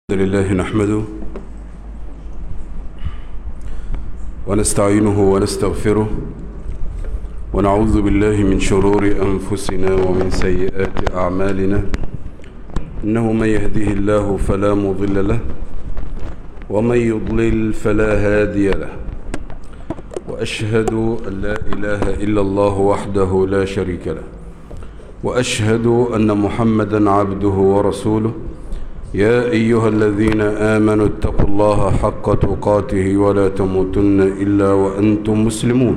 الحمد لله نحمده ونستعينه ونستغفره ونعوذ بالله من شرور أنفسنا ومن سيئات أعمالنا إنه من يهده الله فلا مضل له ومن يضلل فلا هادي له وأشهد أن لا إله إلا الله وحده لا شريك له وأشهد أن محمدا عبده ورسوله يا أيها الذين آمنوا اتقوا الله حق تقاته ولا تموتن إلا وأنتم مسلمون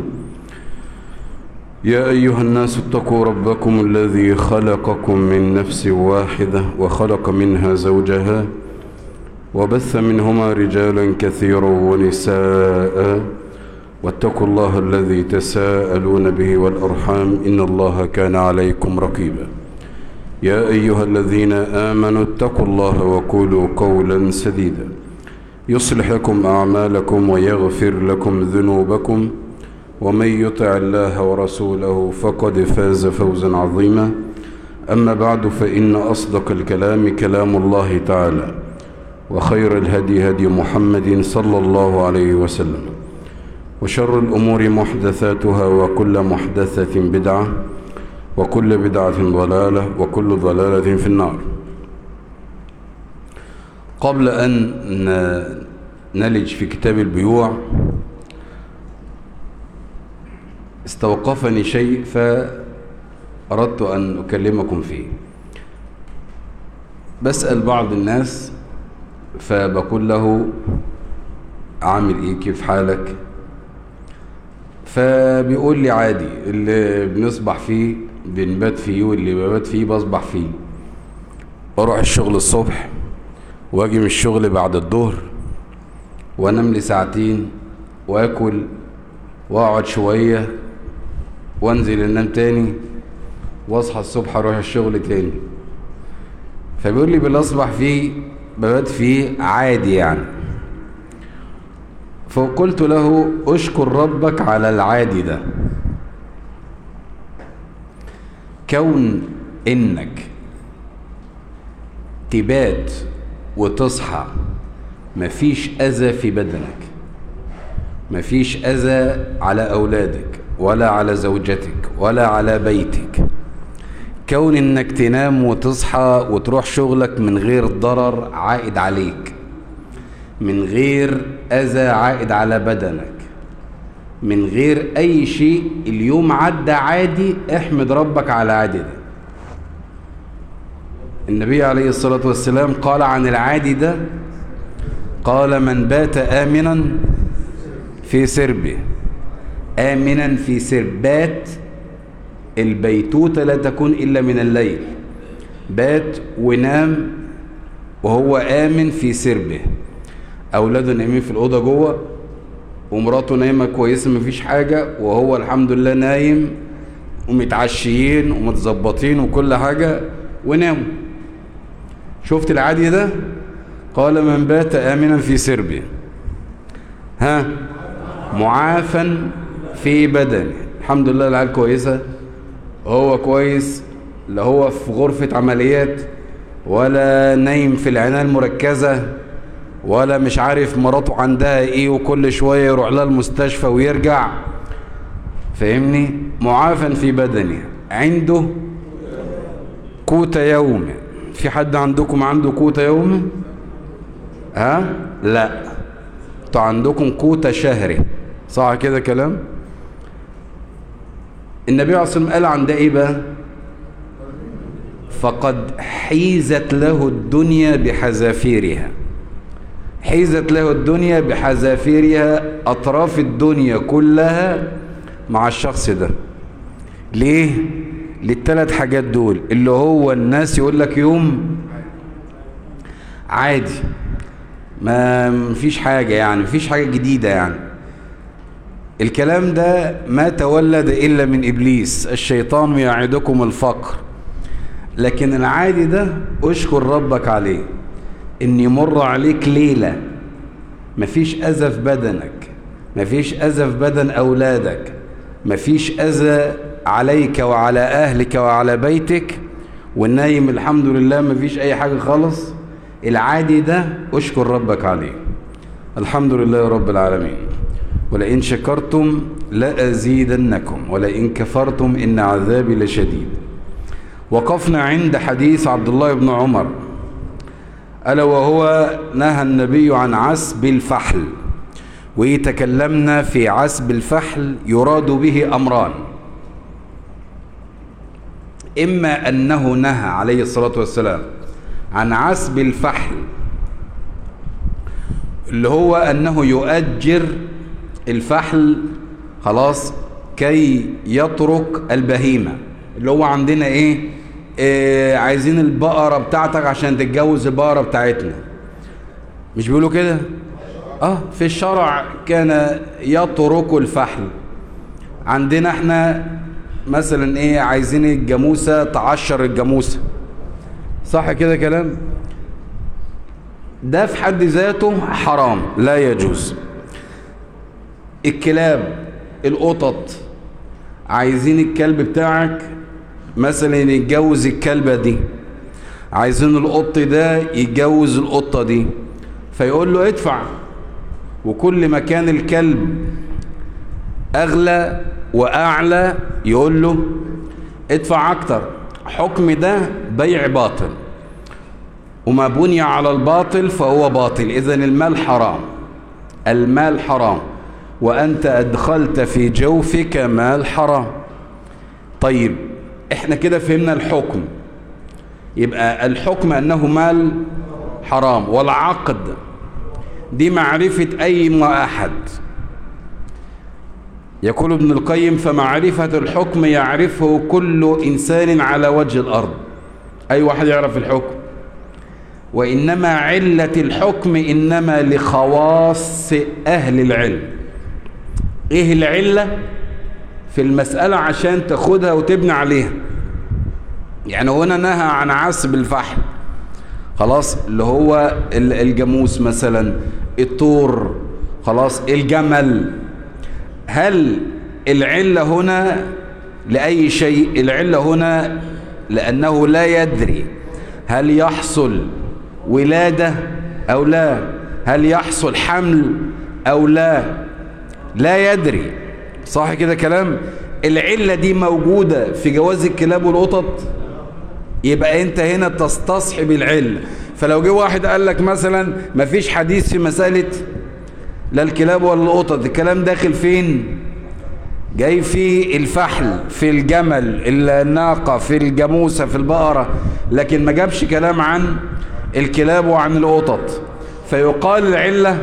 يا أيها الناس اتقوا ربكم الذي خلقكم من نفس واحدة وخلق منها زوجها وبث منهما رجالا كثيرا ونساء واتقوا الله الذي تساءلون به والأرحام إن الله كان عليكم رقيبا يا أيها الذين آمنوا اتقوا الله وقولوا قولا سديدا يصلح لكم أعمالكم ويغفر لكم ذنوبكم ومن يطع الله ورسوله فقد فاز فوزا عظيما أما بعد فإن أصدق الكلام كلام الله تعالى وخير الهدي هدي محمد صلى الله عليه وسلم وشر الأمور محدثاتها وكل محدثة بدعة وكل بدعة ضلالة وكل ضلالة في النار قبل أن نلج في كتاب البيوع استوقفني شيء فأردت أن أكلمكم فيه بسأل بعض الناس فبقول له عامل ايه كيف حالك فبيقول لي عادي اللي بنصبح فيه بنبات فيه واللي ببات فيه بصبح فيه بروح الشغل الصبح واجي من الشغل بعد الظهر وانام لي ساعتين واكل واقعد شويه وانزل انام تاني واصحى الصبح اروح الشغل تاني فبيقول لي باللي اصبح فيه ببات فيه عادي يعني فقلت له اشكر ربك على العادي ده كون انك تبات وتصحى مفيش اذى في بدنك مفيش اذى على اولادك ولا على زوجتك ولا على بيتك كون انك تنام وتصحى وتروح شغلك من غير ضرر عائد عليك من غير اذى عائد على بدنك من غير اي شيء اليوم عدى عادي احمد ربك على عادي ده النبي عليه الصلاة والسلام قال عن العادي ده قال من بات آمنا في سربه آمنا في سرب بات البيتوتة لا تكون إلا من الليل بات ونام وهو آمن في سربه أولاده نايمين في الأوضة جوه ومراته نايمة كويسة مفيش حاجة وهو الحمد لله نايم ومتعشيين ومتظبطين وكل حاجة وناموا شفت العادي ده قال من بات آمنا في سربه ها معافا في بدنه الحمد لله العيال كويسة هو كويس لا هو في غرفة عمليات ولا نايم في العناية المركزة ولا مش عارف مراته عندها ايه وكل شوية يروح لها المستشفى ويرجع فاهمني معافا في بدنه عنده قوت يوم في حد عندكم عنده قوت يوم ها لا انتوا عندكم قوت شهري صح كده كلام النبي عليه الصلاه والسلام قال عن ده ايه بقى فقد حيزت له الدنيا بحذافيرها حيزت له الدنيا بحذافيرها أطراف الدنيا كلها مع الشخص ده ليه؟ للثلاث حاجات دول اللي هو الناس يقول لك يوم عادي ما فيش حاجة يعني مفيش حاجة جديدة يعني الكلام ده ما تولد إلا من إبليس الشيطان يعدكم الفقر لكن العادي ده اشكر ربك عليه ان يمر عليك ليلة مفيش اذى في بدنك مفيش اذى في بدن اولادك مفيش اذى عليك وعلى اهلك وعلى بيتك والنايم الحمد لله مفيش اي حاجة خالص العادي ده اشكر ربك عليه الحمد لله رب العالمين ولئن شكرتم لأزيدنكم ولئن كفرتم إن عذابي لشديد وقفنا عند حديث عبد الله بن عمر ألا وهو نهى النبي عن عسب الفحل ويتكلمنا في عسب الفحل يراد به أمران إما أنه نهى عليه الصلاة والسلام عن عسب الفحل اللي هو أنه يؤجر الفحل خلاص كي يترك البهيمة اللي هو عندنا إيه, إيه عايزين البقرة بتاعتك عشان تتجوز البقرة بتاعتنا مش بيقولوا كده اه في الشرع كان يترك الفحل عندنا احنا مثلا ايه عايزين الجاموسة تعشر الجاموسة صح كده كلام ده في حد ذاته حرام لا يجوز الكلاب القطط عايزين الكلب بتاعك مثلا يتجوز الكلبة دي عايزين القط ده يتجوز القطة دي فيقول له ادفع وكل ما كان الكلب أغلى وأعلى يقول له ادفع أكتر حكم ده بيع باطل وما بني على الباطل فهو باطل إذا المال حرام المال حرام وأنت أدخلت في جوفك مال حرام طيب احنا كده فهمنا الحكم يبقى الحكم أنه مال حرام والعقد دي معرفة أي أحد يقول ابن القيم فمعرفة الحكم يعرفه كل إنسان على وجه الأرض أي واحد يعرف الحكم وإنما علة الحكم إنما لخواص أهل العلم إيه العلة في المسألة عشان تاخدها وتبني عليها يعني هنا نهى عن عسب الفحم خلاص اللي هو الجاموس مثلا الطور خلاص الجمل هل العلة هنا لأي شيء العلة هنا لأنه لا يدري هل يحصل ولادة أو لا هل يحصل حمل أو لا لا يدري صح كده كلام العلة دي موجودة في جواز الكلاب والقطط يبقى انت هنا تستصحب العلة فلو جه واحد قال لك مثلا مفيش حديث في مسألة لا الكلاب ولا القطط الكلام داخل فين جاي في الفحل في الجمل الناقة في الجاموسة في البقرة لكن ما جابش كلام عن الكلاب وعن القطط فيقال العلة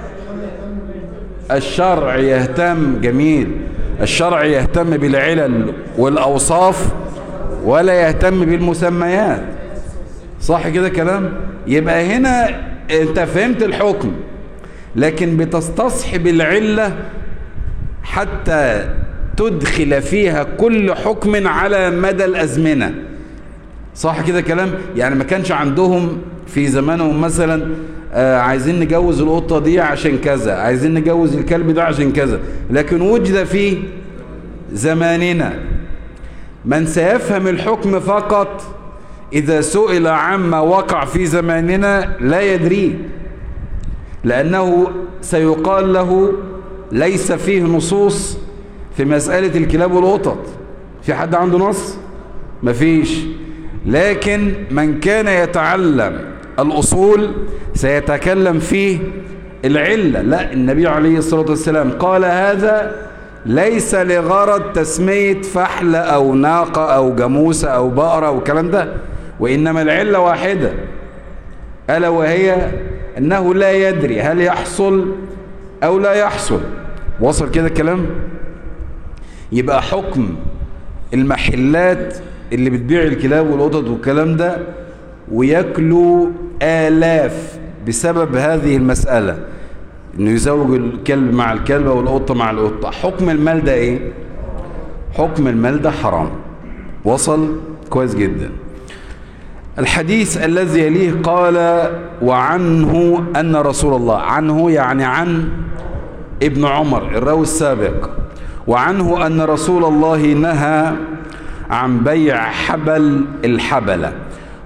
الشرع يهتم جميل الشرع يهتم بالعلل والأوصاف ولا يهتم بالمسميات صح كده كلام يبقى هنا انت فهمت الحكم لكن بتستصحب العلة حتى تدخل فيها كل حكم على مدى الأزمنة صح كده كلام يعني ما كانش عندهم في زمانهم مثلا آه عايزين نجوز القطة دي عشان كذا عايزين نجوز الكلب ده عشان كذا لكن وجد في زماننا من سيفهم الحكم فقط إذا سئل عما وقع في زماننا لا يدريه لأنه سيقال له ليس فيه نصوص في مسألة الكلاب والقطط في حد عنده نص مفيش لكن من كان يتعلم الأصول سيتكلم فيه العلة لا النبي عليه الصلاة والسلام قال هذا ليس لغرض تسمية فحل أو ناقة أو جاموسة أو بقرة أو الكلام ده وإنما العلة واحدة ألا وهي أنه لا يدري هل يحصل أو لا يحصل وصل كده الكلام يبقى حكم المحلات اللي بتبيع الكلاب والقطط والكلام ده وياكلوا آلاف بسبب هذه المسألة انه يزوج الكلب مع الكلبة والقطة مع القطة حكم المال ده ايه حكم المال ده حرام وصل كويس جدا الحديث الذي يليه قال وعنه أن رسول الله عنه يعني عن ابن عمر الراوي السابق وعنه أن رسول الله نهى عن بيع حبل الحبلة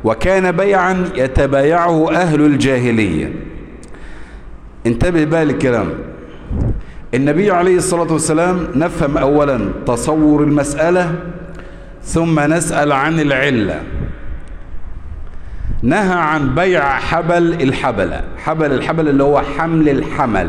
وكان بيعا يتبايعه أهل الجاهلية انتبه بقى للكلام النبي عليه الصلاة والسلام نفهم أولا تصور المسألة ثم نسأل عن العلة نهى عن بيع حبل الحبلة حبل الحبل اللي هو حمل الحمل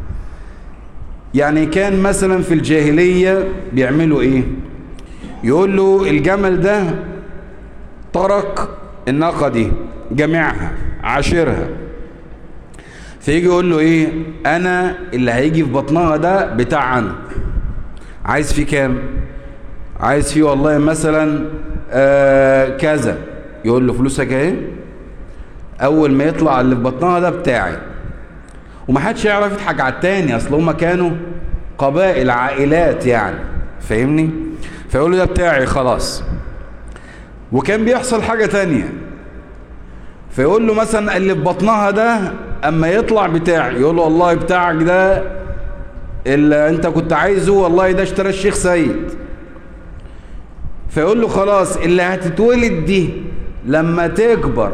يعني كان مثلا في الجاهلية بيعملوا ايه يقول له الجمل ده ترك الناقة دي جمعها عاشرها فيجي يقول له ايه انا اللي هيجي في بطنها ده بتاع انا عايز فيه كام عايز فيه والله مثلا آه كذا يقول له فلوسك اهي اول ما يطلع اللي في بطنها ده بتاعي ومحدش يعرف يضحك على التاني اصل هما كانوا قبائل عائلات يعني فاهمني فيقول له ده بتاعي خلاص وكان بيحصل حاجة تانية فيقول له مثلا اللي في بطنها ده اما يطلع بتاعي يقول له والله بتاعك ده اللي انت كنت عايزه والله ده اشترى الشيخ سيد فيقول له خلاص اللي هتتولد دي لما تكبر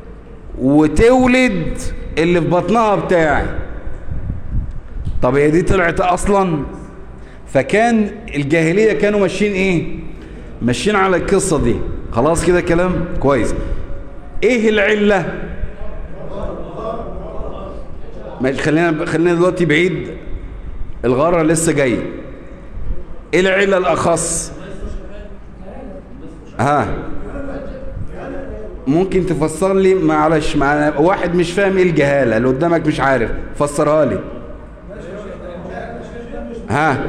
وتولد اللي في بطنها بتاعي طب هي دي طلعت اصلا فكان الجاهلية كانوا ماشيين ايه ماشيين على القصة دي خلاص كده كلام كويس ايه العلة ماشي خلينا خلينا دلوقتي بعيد الغارة لسه جاي ايه العلة الاخص ها ممكن تفسر لي معلش مع واحد مش فاهم ايه الجهالة اللي قدامك مش عارف فسرها لي ها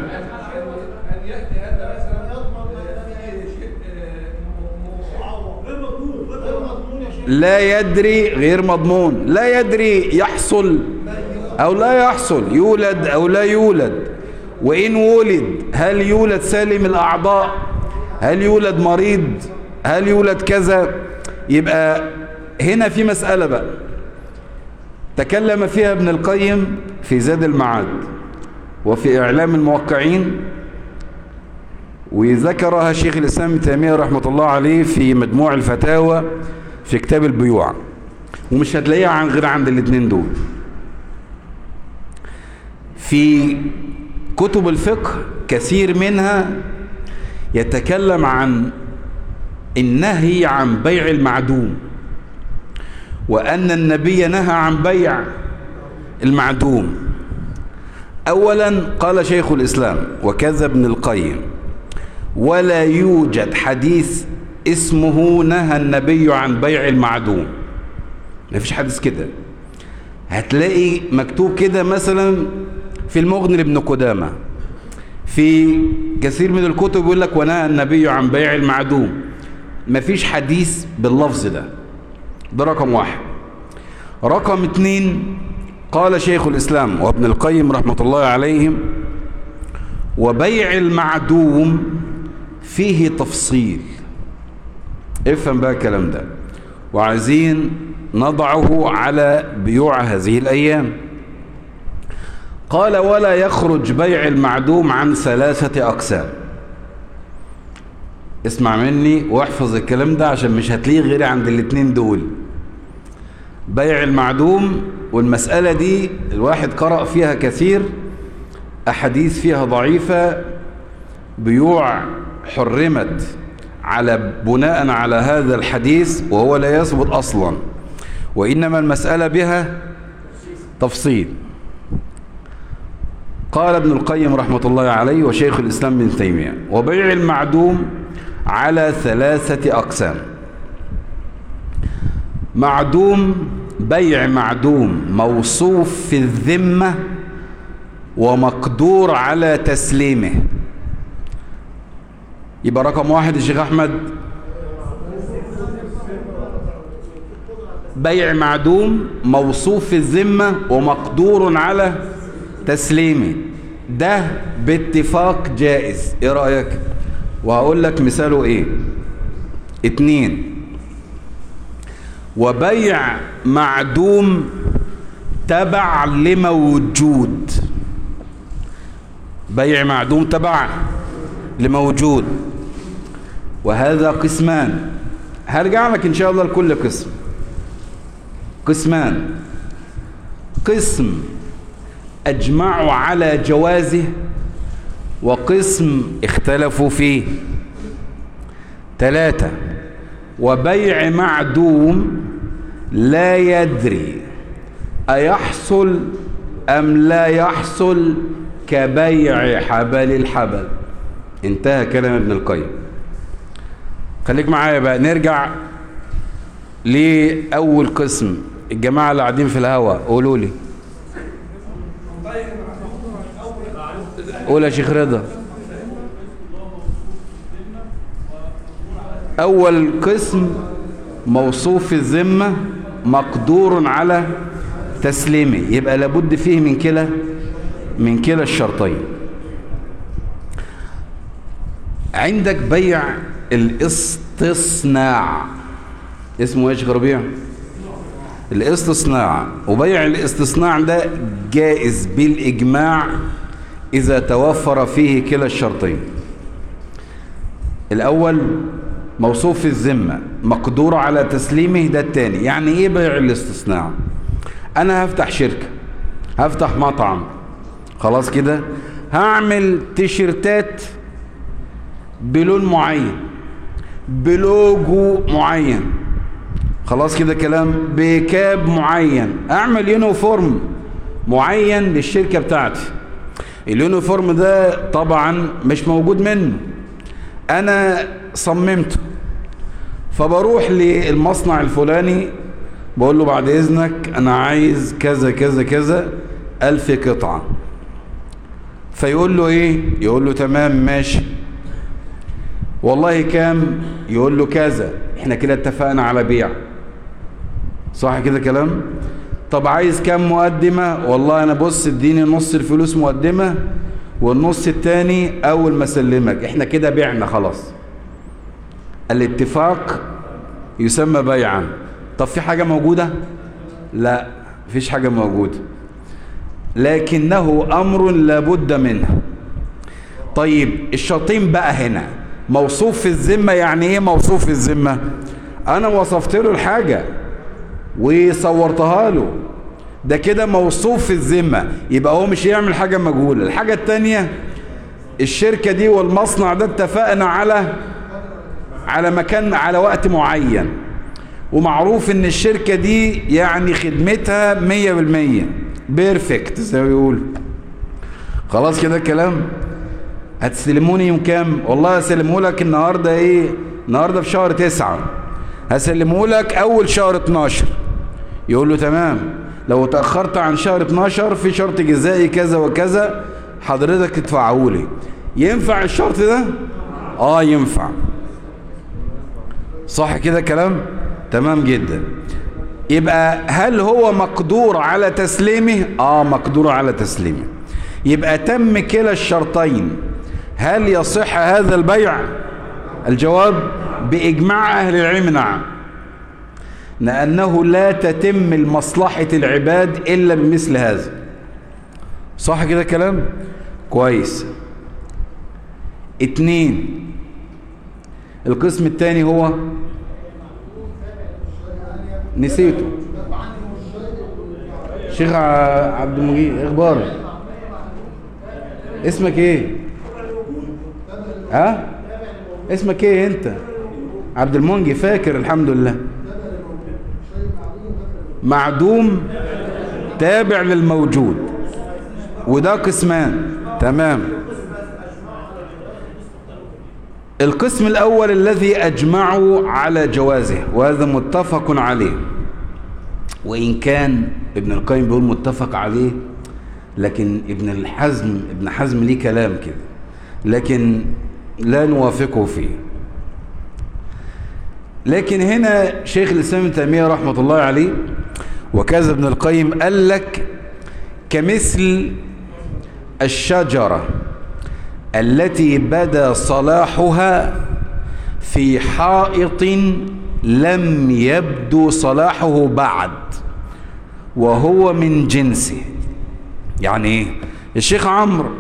لا يدري غير مضمون لا يدري يحصل أو لا يحصل يولد أو لا يولد وإن ولد هل يولد سالم الأعضاء هل يولد مريض هل يولد كذا يبقى هنا في مسألة بقى تكلم فيها ابن القيم في زاد المعاد وفي إعلام الموقعين وذكرها شيخ الإسلام ابن تيمية رحمة الله عليه في مجموع الفتاوى في كتاب البيوع ومش هتلاقيها عن غير عند الاثنين دول في كتب الفقه كثير منها يتكلم عن النهي عن بيع المعدوم وأن النبي نهى عن بيع المعدوم أولا قال شيخ الإسلام وكذا ابن القيم ولا يوجد حديث اسمه نهى النبي عن بيع المعدوم ما فيش حديث كده هتلاقي مكتوب كده مثلا في المغني لابن قدامة في كثير من الكتب يقول لك ونهى النبي عن بيع المعدوم ما فيش حديث باللفظ ده ده رقم واحد رقم اتنين قال شيخ الإسلام وابن القيم رحمة الله عليهم وبيع المعدوم فيه تفصيل افهم بقى الكلام ده وعايزين نضعه على بيوع هذه الأيام قال ولا يخرج بيع المعدوم عن ثلاثة أقسام اسمع مني واحفظ الكلام ده عشان مش هتلاقيه غير عند الاتنين دول بيع المعدوم والمسألة دي الواحد قرأ فيها كثير أحاديث فيها ضعيفة بيوع حرمت على بناء على هذا الحديث وهو لا يثبت أصلا وإنما المسألة بها تفصيل قال ابن القيم رحمة الله عليه وشيخ الإسلام بن تيمية وبيع المعدوم على ثلاثة أقسام معدوم بيع معدوم موصوف في الذمة ومقدور على تسليمه يبقى رقم واحد الشيخ أحمد بيع معدوم موصوف في الذمة ومقدور على تسليمه ده باتفاق جائز ايه رأيك وهقول لك مثاله ايه اتنين وبيع معدوم تبع لموجود بيع معدوم تبع لموجود وهذا قسمان هرجع لك ان شاء الله لكل قسم قسمان قسم اجمعوا على جوازه وقسم اختلفوا فيه ثلاثة وبيع معدوم لا يدري أيحصل أم لا يحصل كبيع حبل الحبل انتهى كلام ابن القيم خليك معايا بقى نرجع لأول قسم الجماعة اللي قاعدين في الهواء قولوا لي قول يا شيخ رضا أول قسم موصوف الذمة مقدور على تسليمه يبقى لابد فيه من كلا من كلا الشرطين عندك بيع الاستصناع اسمه ايش ربيع الاستصناع وبيع الاستصناع ده جائز بالإجماع إذا توفر فيه كلا الشرطين الأول موصوف في الذمة مقدور على تسليمه ده التاني يعني ايه بيع الاستصناع انا هفتح شركة هفتح مطعم خلاص كده هعمل تيشرتات بلون معين بلوجو معين خلاص كده كلام بكاب معين اعمل يونيفورم معين للشركة بتاعتي اليونيفورم ده طبعا مش موجود منه انا صممته فبروح للمصنع الفلاني بقول له بعد اذنك انا عايز كذا كذا كذا الف قطعة فيقول له ايه يقول له تمام ماشي والله كام يقول له كذا احنا كده اتفقنا على بيع صح كده كلام طب عايز كام مقدمة والله انا بص اديني نص الفلوس مقدمة والنص التاني اول ما اسلمك احنا كده بعنا خلاص الاتفاق يسمى بيعا طب في حاجة موجودة لا فيش حاجة موجودة لكنه امر لابد منه طيب الشرطين بقى هنا موصوف في الذمة يعني ايه موصوف في الذمة انا وصفت له الحاجة وصورتها له ده كده موصوف في الذمة يبقى هو مش يعمل حاجة مجهولة الحاجة التانية الشركة دي والمصنع ده اتفقنا على على مكان على وقت معين ومعروف ان الشركة دي يعني خدمتها مية بالمية بيرفكت زي ما بيقولوا خلاص كده الكلام هتسلموني يوم كام والله هسلمه لك النهاردة ايه النهاردة في شهر تسعة هسلمه لك اول شهر 12 يقول له تمام لو تأخرت عن شهر 12 في شرط جزائي كذا وكذا حضرتك تدفعه لي ينفع الشرط ده اه ينفع صح كده كلام تمام جدا يبقى هل هو مقدور على تسليمه اه مقدور على تسليمه يبقى تم كلا الشرطين هل يصح هذا البيع الجواب بإجماع أهل العلم نعم لأنه لا تتم المصلحة العباد إلا بمثل هذا صح كده كلام كويس اتنين القسم الثاني هو نسيته شيخ عبد المجيد اخبارك اسمك ايه ها اسمك ايه انت عبد المنجي فاكر الحمد لله معدوم تابع للموجود وده قسمان تمام القسم الأول الذي أجمعوا على جوازه وهذا متفق عليه وإن كان ابن القيم بيقول متفق عليه لكن ابن الحزم ابن حزم ليه كلام كده لكن لا نوافقه فيه لكن هنا شيخ الإسلام ابن تيمية رحمة الله عليه وكذا ابن القيم قال لك كمثل الشجرة التي بدا صلاحها في حائط لم يبدو صلاحه بعد وهو من جنسه يعني ايه الشيخ عمرو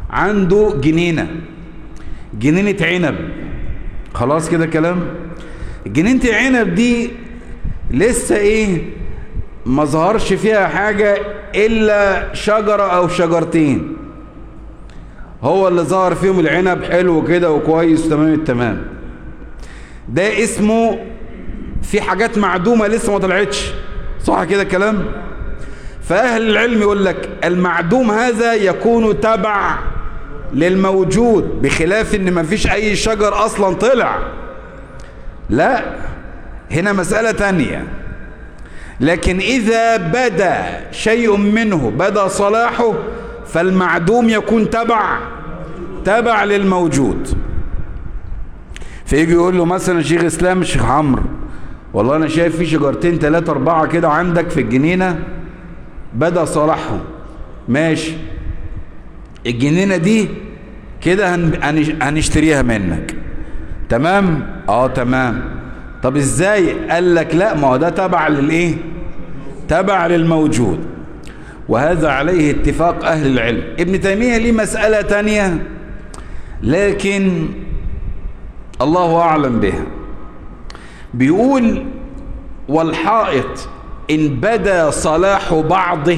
عنده جنينة جنينة عنب خلاص كده كلام جنينة العنب دي لسه ايه ما ظهرش فيها حاجة الا شجرة او شجرتين هو اللي ظهر فيهم العنب حلو كده وكويس تمام التمام ده اسمه في حاجات معدومة لسه ما طلعتش صح كده الكلام فأهل العلم يقول لك المعدوم هذا يكون تبع للموجود بخلاف ان ما فيش اي شجر اصلا طلع لا هنا مسألة تانية لكن اذا بدا شيء منه بدا صلاحه فالمعدوم يكون تبع تبع للموجود فيجي يقول له مثلا شيخ اسلام الشيخ عمرو والله انا شايف في شجرتين ثلاثة اربعة كده عندك في الجنينة بدا صلاحهم ماشي الجنينة دي كده هنشتريها منك تمام اه تمام طب ازاي قال لك لا ما هو ده تبع للايه تبع للموجود وهذا عليه اتفاق اهل العلم ابن تيمية ليه مسألة تانية لكن الله اعلم بها بيقول والحائط ان بدا صلاح بعضه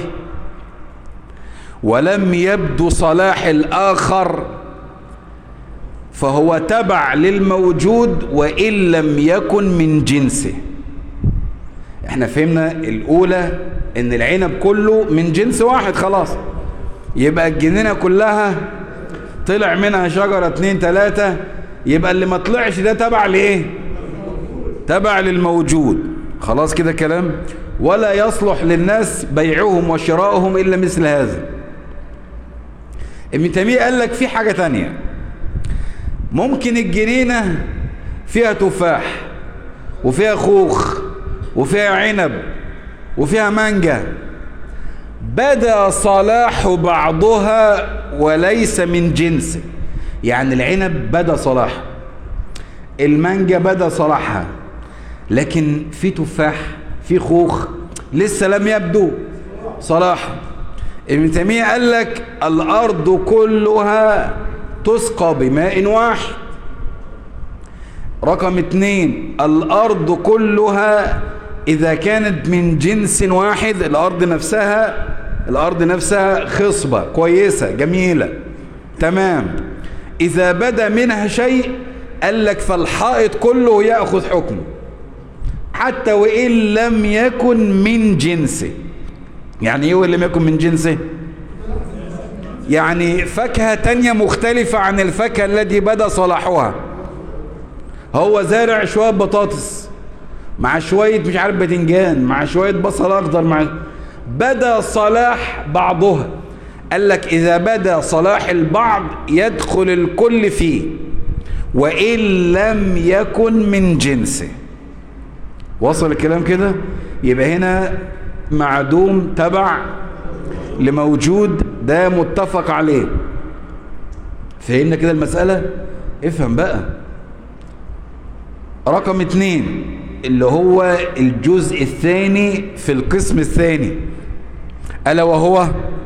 ولم يبدو صلاح الآخر فهو تبع للموجود وإن لم يكن من جنسه احنا فهمنا الأولى ان العنب كله من جنس واحد خلاص يبقى الجنينة كلها طلع منها شجرة اتنين تلاتة يبقى اللي ما طلعش ده تبع لإيه تبع للموجود خلاص كده كلام ولا يصلح للناس بيعهم وشراؤهم إلا مثل هذا ابن تيمية قال لك في حاجة تانية ممكن الجنينة فيها تفاح وفيها خوخ وفيها عنب وفيها مانجا بدا صلاح بعضها وليس من جنسه يعني العنب بدا صلاح المانجا بدا صلاحها لكن في تفاح في خوخ لسه لم يبدو صلاحه ابن تيمية قال لك الأرض كلها تسقى بماء واحد رقم اتنين الأرض كلها إذا كانت من جنس واحد الأرض نفسها الأرض نفسها خصبة كويسة جميلة تمام إذا بدا منها شيء قال لك فالحائط كله يأخذ حكمه حتى وإن لم يكن من جنسه يعني ايه لم يكن من جنسه يعني فاكهة تانية مختلفة عن الفاكهة التي بدا صلاحها هو زارع شوية بطاطس مع شوية مش عارف باذنجان مع شوية بصل اخضر مع بدا صلاح بعضها قال لك اذا بدا صلاح البعض يدخل الكل فيه وان لم يكن من جنسه وصل الكلام كده يبقى هنا معدوم تبع لموجود ده متفق عليه فهمنا كده المسألة افهم بقى رقم اتنين اللي هو الجزء الثاني في القسم الثاني ألا وهو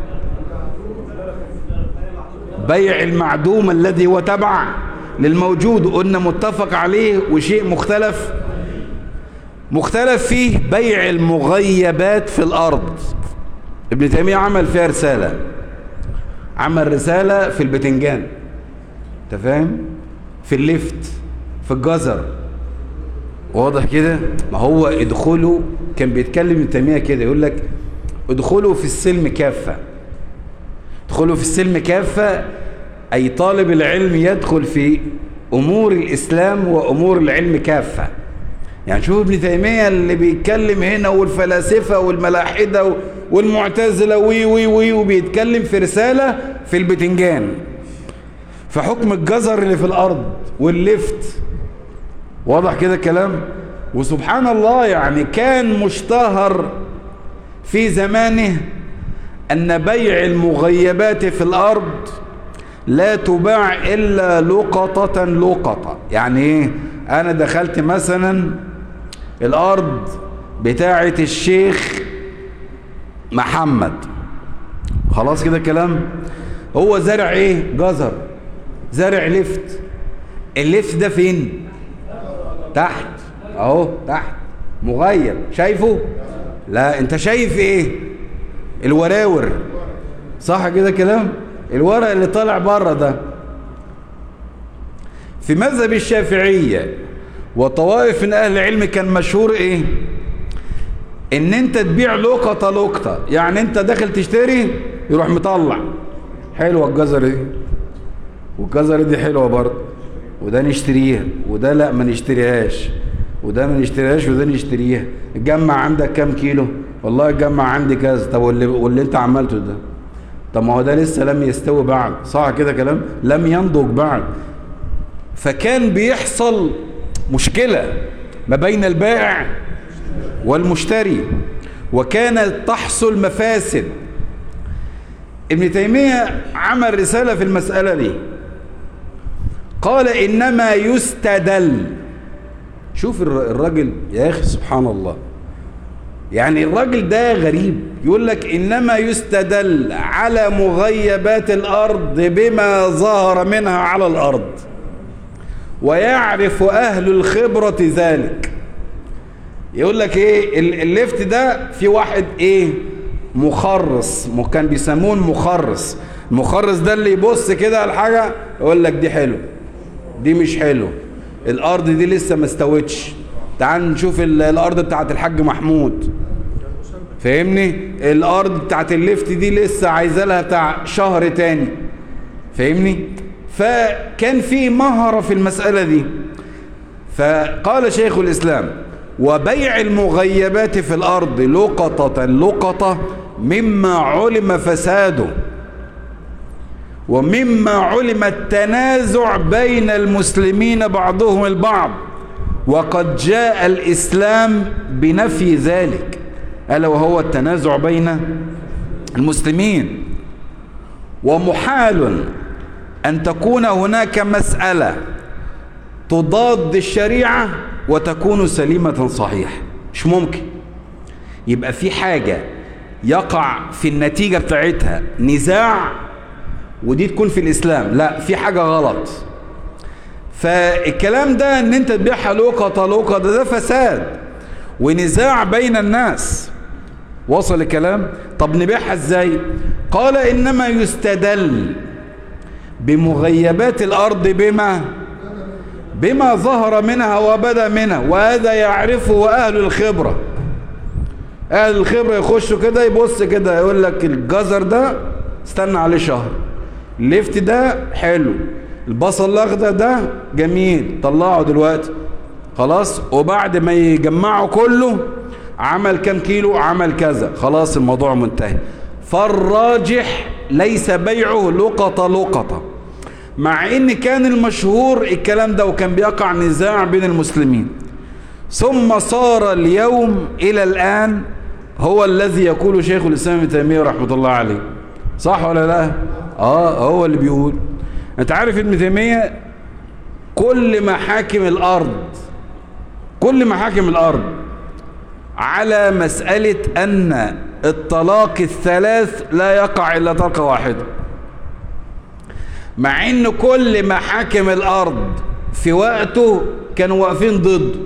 بيع المعدوم الذي هو تبع للموجود قلنا متفق عليه وشيء مختلف مختلف فيه بيع المغيبات في الأرض ابن تيمية عمل فيها رسالة عمل رسالة في البتنجان انت فاهم في الليفت في الجزر واضح كده ما هو ادخلوا كان بيتكلم ابن تيمية كده يقول لك ادخلوا في السلم كافة ادخلوا في السلم كافة أي طالب العلم يدخل في أمور الإسلام وأمور العلم كافة يعني شوف ابن تيمية اللي بيتكلم هنا والفلاسفة والملاحدة والمعتزلة وي وي وي وبيتكلم في رسالة في البتنجان في حكم الجزر اللي في الأرض واللفت واضح كده الكلام وسبحان الله يعني كان مشتهر في زمانه أن بيع المغيبات في الأرض لا تباع إلا لقطة لقطة يعني إيه أنا دخلت مثلا الأرض بتاعة الشيخ محمد خلاص كده الكلام هو زرع ايه جزر زرع لفت اللفت ده فين تحت اهو تحت مغيب شايفه لا انت شايف ايه الوراور صح كده كلام الورق اللي طالع بره ده في مذهب الشافعية وطوائف من اهل العلم كان مشهور ايه ان انت تبيع لقطة لقطة يعني انت داخل تشتري يروح مطلع حلوة الجزرة دي والجزرة دي حلوة برضه وده نشتريها وده لا ما نشتريهاش وده ما نشتريهاش وده نشتريها الجمع عندك كام كيلو والله الجمع عندي كذا طب واللي, واللي انت عملته ده طب ما هو ده لسه لم يستوي بعد صح كده كلام لم ينضج بعد فكان بيحصل مشكلة ما بين البائع والمشتري وكانت تحصل مفاسد ابن تيمية عمل رسالة في المسألة دي قال إنما يستدل شوف الراجل يا أخي سبحان الله يعني الراجل ده غريب يقول لك إنما يستدل على مغيبات الأرض بما ظهر منها على الأرض ويعرف أهل الخبرة ذلك يقول لك إيه الليفت ده في واحد إيه مخرص كان بيسموه المخرص المخرص ده اللي يبص كده على الحاجة يقول لك دي حلو دي مش حلو الأرض دي لسه ما استوتش تعال نشوف الأرض بتاعت الحاج محمود فاهمني الأرض بتاعت الليفت دي لسه عايزة لها بتاع شهر تاني فاهمني فكان في مهرة في المسألة دي فقال شيخ الإسلام وبيع المغيبات في الأرض لقطة لقطة مما علم فساده ومما علم التنازع بين المسلمين بعضهم البعض وقد جاء الإسلام بنفي ذلك ألا وهو التنازع بين المسلمين ومحال أن تكون هناك مسألة تضاد الشريعة وتكون سليمة صحيح مش ممكن يبقى في حاجة يقع في النتيجة بتاعتها نزاع ودي تكون في الإسلام لا في حاجة غلط فالكلام ده ان انت تبيعها لقطة لقطة ده فساد ونزاع بين الناس وصل الكلام طب نبيعها ازاي قال انما يستدل بمغيبات الارض بما بما ظهر منها وبدا منها وهذا يعرفه اهل الخبرة اهل الخبرة يخشوا كده يبص كده يقول لك الجزر ده استنى عليه شهر الليفت ده حلو البصل الاخضر ده جميل طلعه دلوقتي خلاص وبعد ما يجمعه كله عمل كام كيلو عمل كذا خلاص الموضوع منتهي فالراجح ليس بيعه لقطة لقطة مع ان كان المشهور الكلام ده وكان بيقع نزاع بين المسلمين ثم صار اليوم الى الان هو الذي يقول شيخ الاسلام ابن تيميه رحمه الله عليه صح ولا لا اه هو اللي بيقول انت عارف ابن تيميه كل محاكم الارض كل محاكم الارض على مسألة أن الطلاق الثلاث لا يقع إلا طلقة واحدة مع أن كل محاكم الأرض في وقته كانوا واقفين ضده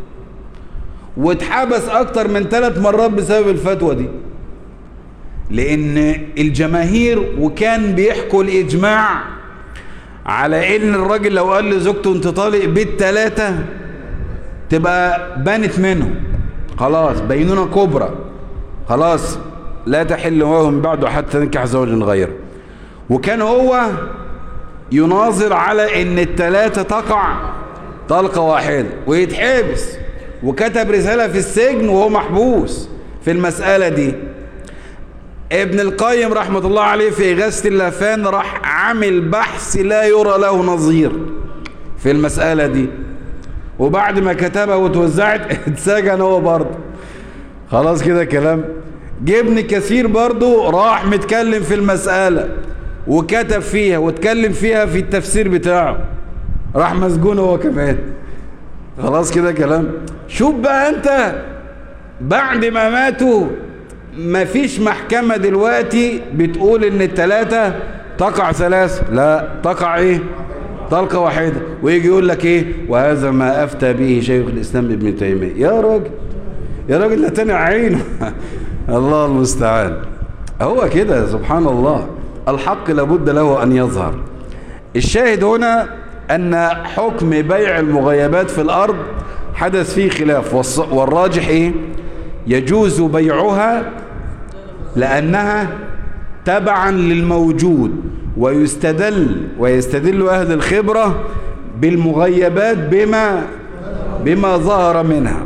واتحبس أكتر من ثلاث مرات بسبب الفتوى دي لأن الجماهير وكان بيحكوا الإجماع على أن الراجل لو قال لزوجته أنت طالق بالثلاثة تبقى بانت منه خلاص بينونة كبرى خلاص لا تحل وهم بعده حتى ننكح زوج غيره وكان هو يناظر على ان التلاتة تقع طلقة واحدة ويتحبس وكتب رسالة في السجن وهو محبوس في المسألة دي ابن القيم رحمة الله عليه في إغاثة اللافان راح عامل بحث لا يرى له نظير في المسألة دي وبعد ما كتبها وتوزعت اتسجن هو برضه خلاص كده كلام جه ابن كثير برضه راح متكلم في المسألة وكتب فيها واتكلم فيها في التفسير بتاعه راح مسجون هو كمان خلاص كده كلام شوف بقى انت بعد ما ماتوا مفيش محكمة دلوقتي بتقول ان التلاتة تقع ثلاثة لا تقع ايه طلقة واحدة ويجي يقول لك ايه وهذا ما افتى به شيخ الاسلام ابن تيمية يا راجل يا راجل لا تاني عينه الله المستعان هو كده سبحان الله الحق لابد له ان يظهر الشاهد هنا ان حكم بيع المغيبات في الارض حدث فيه خلاف والراجح ايه يجوز بيعها لانها تبعا للموجود ويستدل ويستدل أهل الخبرة بالمغيبات بما بما ظهر منها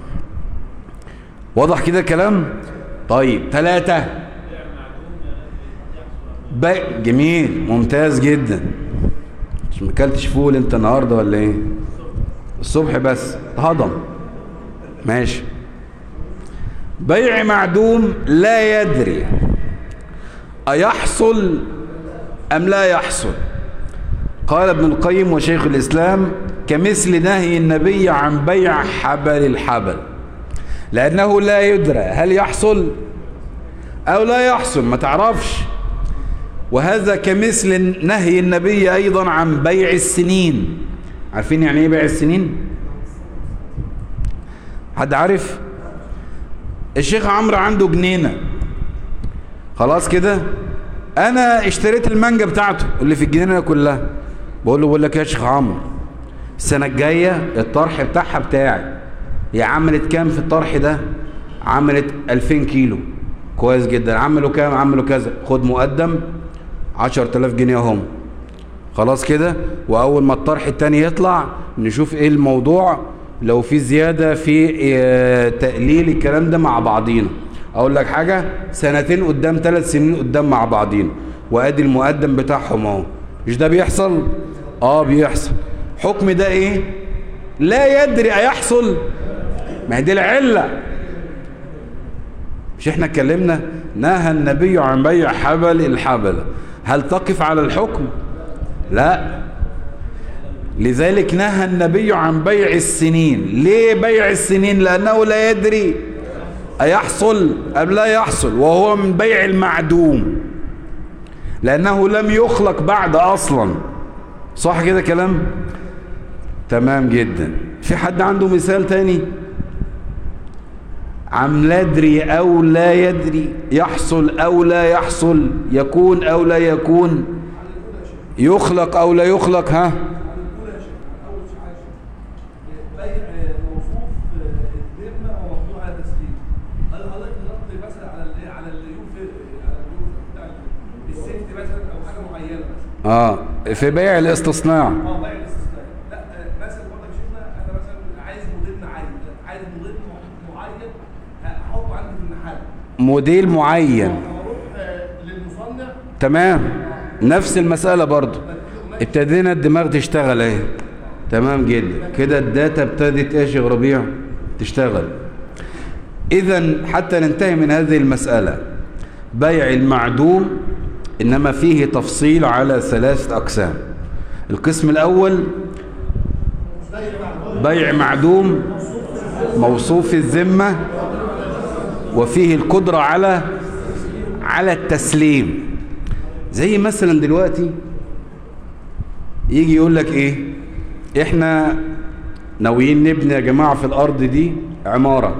واضح كده الكلام طيب ثلاثة جميل ممتاز جدا مش مكلتش فول انت النهاردة ولا ايه الصبح بس هضم ماشي بيع معدوم لا يدري أيحصل أم لا يحصل قال ابن القيم وشيخ الإسلام كمثل نهي النبي عن بيع حبل الحبل لأنه لا يدرى هل يحصل أو لا يحصل ما تعرفش وهذا كمثل نهي النبي أيضا عن بيع السنين عارفين يعني ايه بيع السنين حد عارف الشيخ عمرو عنده جنينة خلاص كده انا اشتريت المانجا بتاعته اللي في الجنينه كلها بقول له بقول لك يا شيخ عمرو السنه الجايه الطرح بتاعها بتاعي هي عملت كام في الطرح ده عملت 2000 كيلو كويس جدا عملوا كام عملوا كذا خد مقدم 10000 جنيه اهم خلاص كده واول ما الطرح التاني يطلع نشوف ايه الموضوع لو في زياده في تقليل الكلام ده مع بعضينا اقول لك حاجة سنتين قدام ثلاث سنين قدام مع بعضين وادي المقدم بتاعهم اهو مش ده بيحصل اه بيحصل حكم ده ايه لا يدري ايحصل ما هي دي العلة مش احنا اتكلمنا نهى النبي عن بيع حبل الحبل هل تقف على الحكم لا لذلك نهى النبي عن بيع السنين ليه بيع السنين لأنه لا يدري أيحصل أم لا يحصل وهو من بيع المعدوم لأنه لم يخلق بعد أصلا صح كده كلام تمام جدا في حد عنده مثال تاني عم لا يدري أو لا يدري يحصل أو لا يحصل يكون أو لا يكون يخلق أو لا يخلق ها اه في بيع الاستصناع اه بيع الاستثناء لا مثلا برضه يا شيخنا انا مثلا عايز موديل معين عايز موديل معين احطه عندي في المحل موديل معين اروح للمصنع تمام نفس المسألة برضو ابتدينا الدماغ تشتغل اهي تمام جدا كده الداتا ابتدت ايش يا ربيع تشتغل اذا حتى ننتهي من هذه المسألة بيع المعدوم إنما فيه تفصيل على ثلاثة أقسام القسم الأول بيع معدوم موصوف الذمة وفيه القدرة على على التسليم زي مثلا دلوقتي يجي يقول لك ايه احنا ناويين نبني يا جماعة في الارض دي عمارة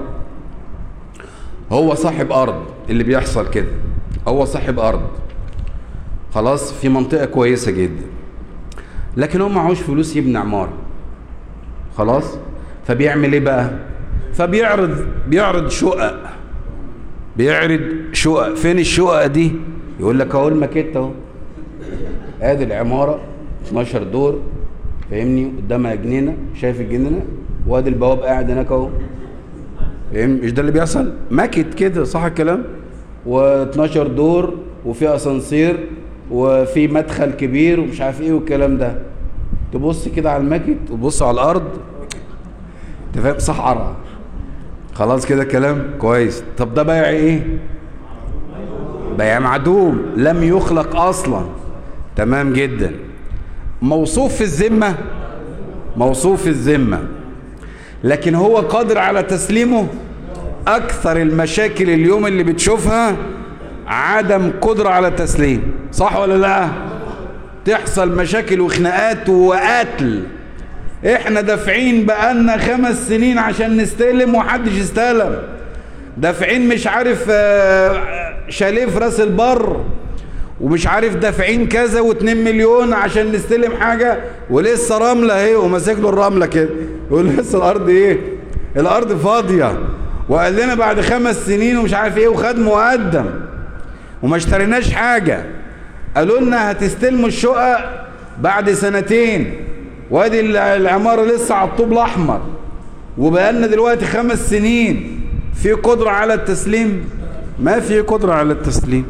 هو صاحب ارض اللي بيحصل كده هو صاحب ارض خلاص في منطقة كويسة جدا لكن هو معهوش فلوس يبني عمارة خلاص فبيعمل ايه بقى فبيعرض بيعرض شقق بيعرض شقق فين الشقق دي يقول لك اهو الماكيت اهو ادي العمارة 12 دور فاهمني قدامها جنينة شايف الجنينة وادي البواب قاعد هناك اهو فاهمني مش ده اللي بيحصل ماكت كده صح الكلام و12 دور وفي اسانسير وفي مدخل كبير ومش عارف ايه والكلام ده تبص كده على الماكت وتبص على الارض انت فاهم صحراء خلاص كده كلام كويس طب ده بيع ايه بيع معدوم لم يخلق اصلا تمام جدا موصوف في الذمه موصوف في الذمه لكن هو قادر على تسليمه اكثر المشاكل اليوم اللي بتشوفها عدم قدرة على التسليم صح ولا لا تحصل مشاكل وخناقات وقتل احنا دافعين بقالنا خمس سنين عشان نستلم ومحدش استلم دافعين مش عارف آه، شاليه في راس البر ومش عارف دافعين كذا واتنين مليون عشان نستلم حاجة ولسه رملة اهي وماسك له الرملة كده يقول لسه الارض ايه الارض فاضية وقال لنا بعد خمس سنين ومش عارف ايه وخد مقدم وما اشتريناش حاجة قالوا لنا هتستلموا الشقق بعد سنتين وادي الع- العمارة لسه على الطوب الاحمر وبقالنا دلوقتي خمس سنين في قدرة على التسليم ما في قدرة على التسليم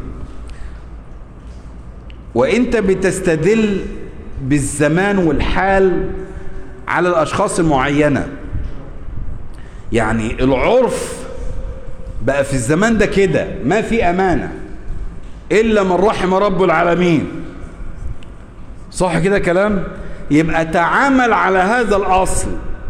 وانت بتستدل بالزمان والحال على الاشخاص المعينة يعني العرف بقى في الزمان ده كده ما في امانة الا من رحم رب العالمين صح كده كلام يبقى تعامل على هذا الاصل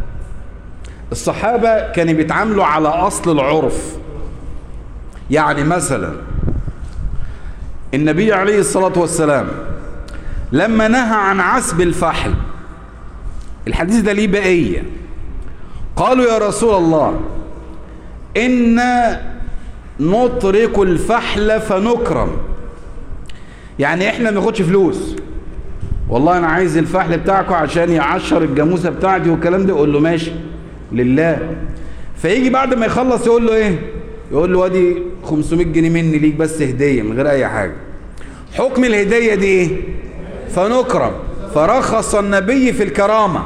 الصحابة كانوا بيتعاملوا على اصل العرف يعني مثلا النبي عليه الصلاة والسلام لما نهى عن عسب الفحل الحديث ده ليه بقية قالوا يا رسول الله إنا نطرق الفحل فنكرم يعني احنا ما ناخدش فلوس والله انا عايز الفحل بتاعكم عشان يعشر الجاموسه بتاعتي والكلام ده يقول له ماشي لله فيجي بعد ما يخلص يقول له ايه يقول له ادي 500 جنيه مني ليك بس هديه من غير اي حاجه حكم الهديه دي ايه فنكرم فرخص النبي في الكرامه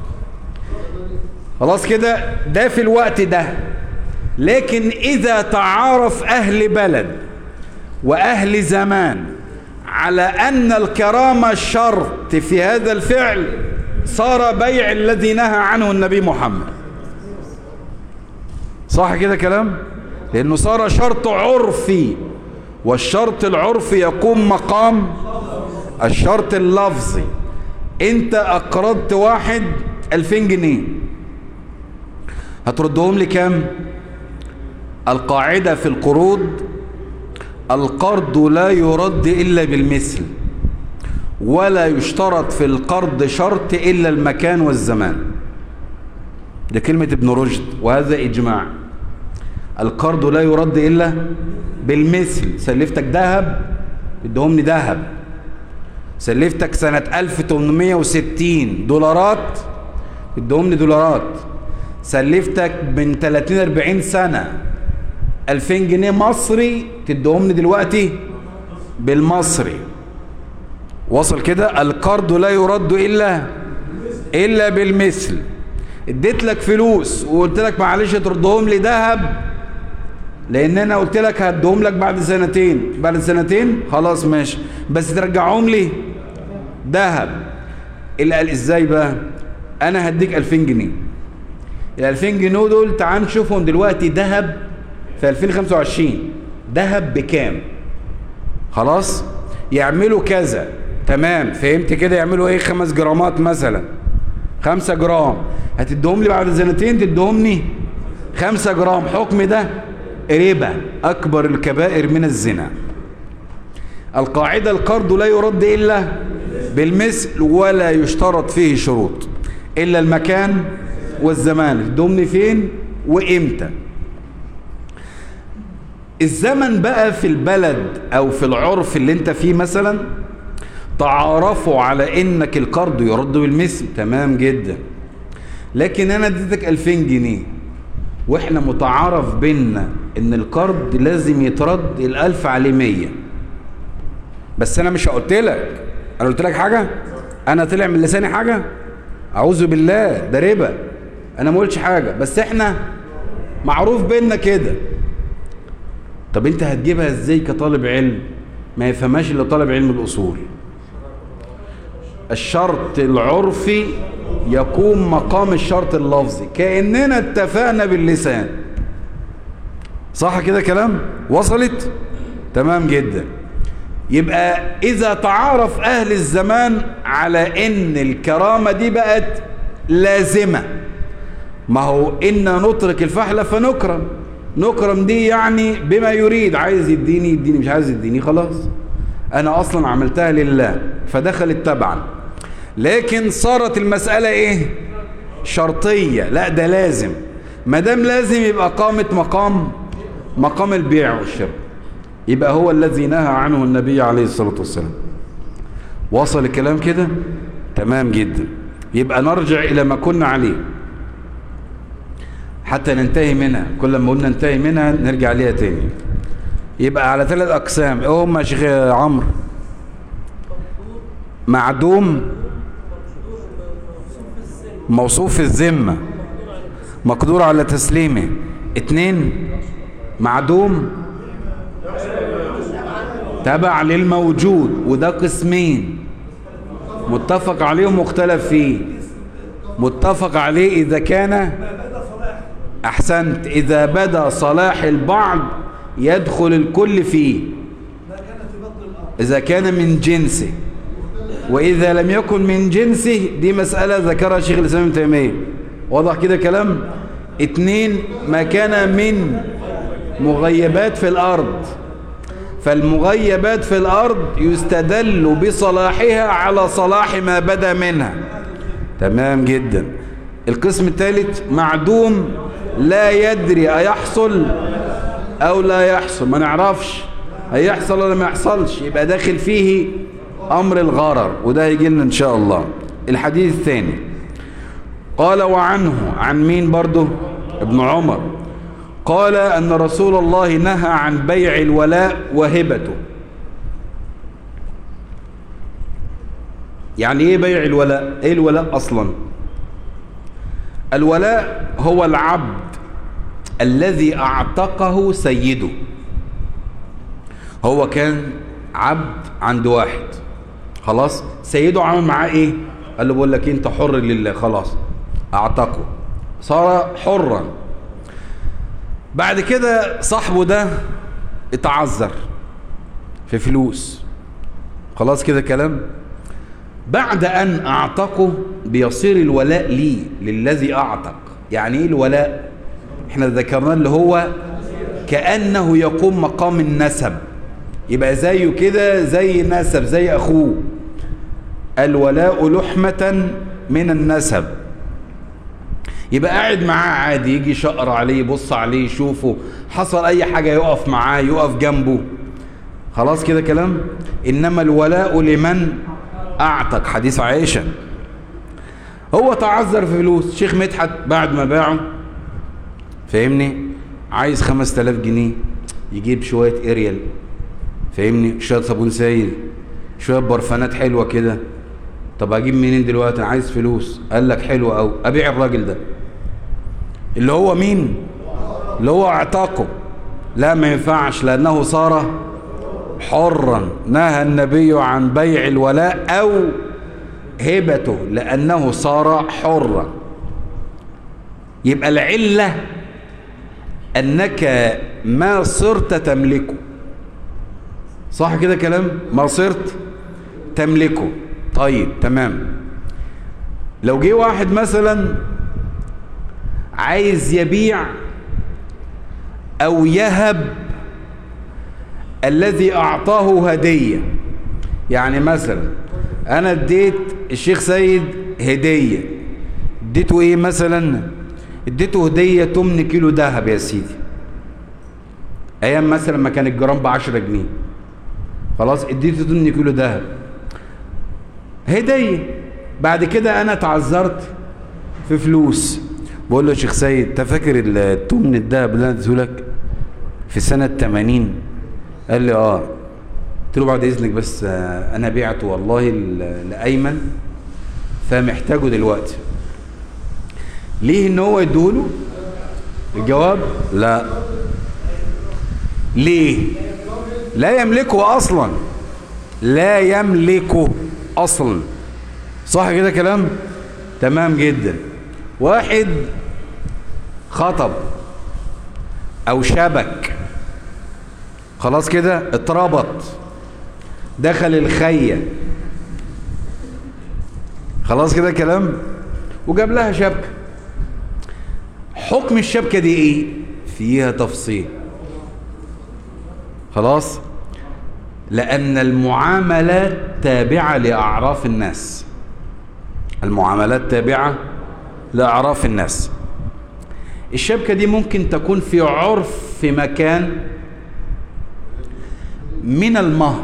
خلاص كده ده في الوقت ده لكن اذا تعارف اهل بلد واهل زمان على ان الكرامه شرط في هذا الفعل صار بيع الذي نهى عنه النبي محمد صح كده كلام لانه صار شرط عرفي والشرط العرفي يقوم مقام الشرط اللفظي انت اقرضت واحد الفين جنيه هتردهم لي كام القاعدة في القروض القرض لا يرد إلا بالمثل ولا يشترط في القرض شرط إلا المكان والزمان ده كلمة ابن رشد وهذا إجماع القرض لا يرد إلا بالمثل سلفتك ذهب ادهمني ذهب سلفتك سنة 1860 دولارات ادهمني دولارات سلفتك من 30 40 سنة 2000 جنيه مصري تدهمني دلوقتي بالمصري وصل كده القرض لا يرد الا الا بالمثل اديت لك فلوس وقلت لك معلش تردهم لي ذهب لان انا قلت لك هديهم لك بعد سنتين بعد سنتين خلاص ماشي بس ترجعهم لي ذهب اللي قال ازاي بقى انا هديك 2000 جنيه ال 2000 جنيه دول تعال نشوفهم دلوقتي ذهب في 2025 ذهب بكام خلاص يعملوا كذا تمام فهمت كده يعملوا ايه خمس جرامات مثلا خمسة جرام هتدهم لي بعد سنتين تدهمني خمسة جرام حكم ده ربا اكبر الكبائر من الزنا القاعدة القرض لا يرد الا بالمثل ولا يشترط فيه شروط الا المكان والزمان تدهمني فين وامتى الزمن بقى في البلد او في العرف اللي انت فيه مثلا تعارفوا على انك القرض يرد بالمثل تمام جدا لكن انا اديتك 2000 جنيه واحنا متعارف بينا ان القرض لازم يترد الالف عليه 100 بس انا مش قلت لك انا قلت لك حاجه انا طلع من لساني حاجه اعوذ بالله ده ربا انا ما قلتش حاجه بس احنا معروف بينا كده طب انت هتجيبها ازاي كطالب علم ما يفهمهاش الا طالب علم الاصول الشرط العرفي يقوم مقام الشرط اللفظي كاننا اتفقنا باللسان صح كده كلام وصلت تمام جدا يبقى اذا تعارف اهل الزمان على ان الكرامه دي بقت لازمه ما هو إنا نترك الفحل فنكرم نكرم دي يعني بما يريد عايز يديني يديني مش عايز يديني خلاص أنا أصلا عملتها لله فدخلت تبعا لكن صارت المسألة ايه شرطية لا ده لازم ما دام لازم يبقى قامت مقام مقام البيع والشراء يبقى هو الذي نهى عنه النبي عليه الصلاة والسلام وصل الكلام كده تمام جدا يبقى نرجع إلى ما كنا عليه حتى ننتهي منها كل ما قلنا ننتهي منها نرجع ليها تاني يبقى على ثلاث أقسام ايه هم يا شيخ عمرو معدوم موصوف في الذمة مقدور على تسليمه اتنين معدوم تبع للموجود وده قسمين متفق عليه ومختلف فيه متفق عليه إذا كان أحسنت إذا بدا صلاح البعض يدخل الكل فيه إذا كان من جنسه وإذا لم يكن من جنسه دي مسألة ذكرها شيخ الإسلام ابن تيمية واضح كده كلام اتنين ما كان من مغيبات في الأرض فالمغيبات في الأرض يستدل بصلاحها على صلاح ما بدا منها تمام جدا القسم الثالث معدوم لا يدري أيحصل أو لا يحصل ما نعرفش هيحصل ولا ما يحصلش يبقى داخل فيه أمر الغرر وده هيجي لنا إن شاء الله الحديث الثاني قال وعنه عن مين برضه ابن عمر قال أن رسول الله نهى عن بيع الولاء وهبته يعني ايه بيع الولاء ايه الولاء اصلا الولاء هو العبد الذي اعتقه سيده هو كان عبد عند واحد خلاص سيده عمل معاه ايه قال له بقول لك انت حر لله خلاص اعتقه صار حرا بعد كده صاحبه ده اتعذر في فلوس خلاص كده كلام بعد أن أعتقه بيصير الولاء لي للذي أعتق يعني إيه الولاء احنا ذكرنا اللي هو كأنه يقوم مقام النسب يبقى زيه كده زي نسب زي أخوه الولاء لحمة من النسب يبقى قاعد معاه عادي يجي شقر عليه يبص عليه يشوفه حصل أي حاجة يقف معاه يقف جنبه خلاص كده كلام إنما الولاء لمن أعتق حديث عائشة هو تعذر في فلوس شيخ مدحت بعد ما باعه فاهمني عايز خمس تلاف جنيه يجيب شوية اريال فاهمني شوية صابون سايل شوية برفانات حلوة كده طب اجيب منين دلوقتي انا عايز فلوس قال لك حلو قوي ابيع الراجل ده اللي هو مين اللي هو اعتاقه لا ما ينفعش لانه صار حرا نهى النبي عن بيع الولاء او هبته لانه صار حرا يبقى العله انك ما صرت تملكه صح كده كلام ما صرت تملكه طيب تمام لو جه واحد مثلا عايز يبيع او يهب الذي اعطاه هدية يعني مثلا انا اديت الشيخ سيد هدية اديته ايه مثلا اديته هدية 8 كيلو ذهب يا سيدي ايام مثلا ما كان الجرام ب 10 جنيه خلاص اديته 8 كيلو ذهب هدية بعد كده انا تعذرت في فلوس بقول له يا شيخ سيد انت فاكر التمن الذهب اللي انا اديته لك في سنة 80 قال لي اه قلت له بعد اذنك بس آه انا بعته والله لايمن فمحتاجه دلوقتي ليه ان هو يديهوله الجواب لا ليه لا يملكه اصلا لا يملكه اصلا صح كده كلام تمام جدا واحد خطب او شبك خلاص كده اتربط دخل الخية خلاص كده كلام وجاب لها شبكة حكم الشبكة دي ايه فيها تفصيل خلاص لأن المعاملات تابعة لأعراف الناس المعاملات تابعة لأعراف الناس الشبكة دي ممكن تكون في عرف في مكان من المهر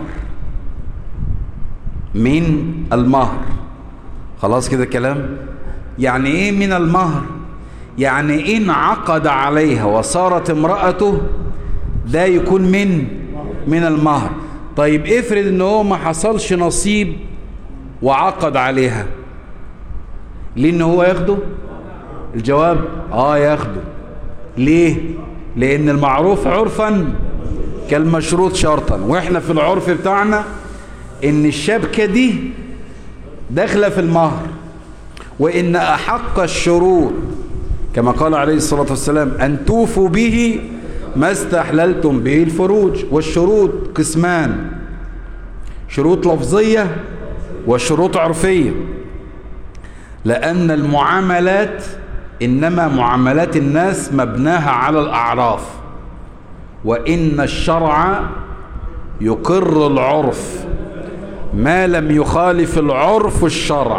من المهر خلاص كده كلام يعني ايه من المهر يعني ان عقد عليها وصارت امرأته ده يكون من من المهر طيب افرض ان هو ما حصلش نصيب وعقد عليها ليه ان هو ياخده الجواب اه ياخده ليه لان المعروف عرفا كالمشروط شرطا واحنا في العرف بتاعنا ان الشبكة دي داخلة في المهر وان احق الشروط كما قال عليه الصلاة والسلام ان توفوا به ما استحللتم به الفروج والشروط قسمان شروط لفظية وشروط عرفية لأن المعاملات إنما معاملات الناس مبناها على الأعراف وإن الشرع يقر العرف ما لم يخالف العرف الشرع